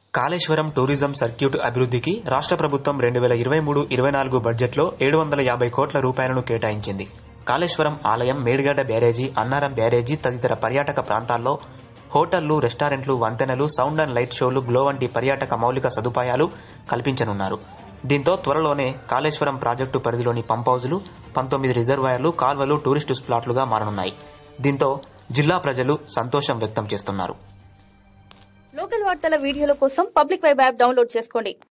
Kaleshwaram tourism circuit అభివృద్ధికి రాష్ట్ర ప్రభుత్వం రెండు వేల ఇరవై మూడు ఇరవై నాలుగు బడ్జెట్లో ఏడు వందల యాభై కోట్ల రూపాయలను కేటాయించింది కాళేశ్వరం ఆలయం మేడిగడ్డ బ్యారేజీ అన్నారం బ్యారేజీ తదితర పర్యాటక ప్రాంతాల్లో హోటళ్లు రెస్టారెంట్లు వంతెనలు సౌండ్ అండ్ లైట్ షోలు గ్లో వంటి పర్యాటక మౌలిక సదుపాయాలు కల్పించనున్నారు దీంతో త్వరలోనే కాళేశ్వరం ప్రాజెక్టు పరిధిలోని పంప్ హౌజులు పంతొమ్మిది రిజర్వాయర్లు కాల్వలు టూరిస్టు స్పాట్లుగా మారనున్నాయి దీంతో జిల్లా ప్రజలు సంతోషం వ్యక్తం చేస్తున్నారు లోకల్ వార్తల వీడియోల కోసం పబ్లిక్ వెబ్ యాప్ డౌన్లోడ్ చేసుకోండి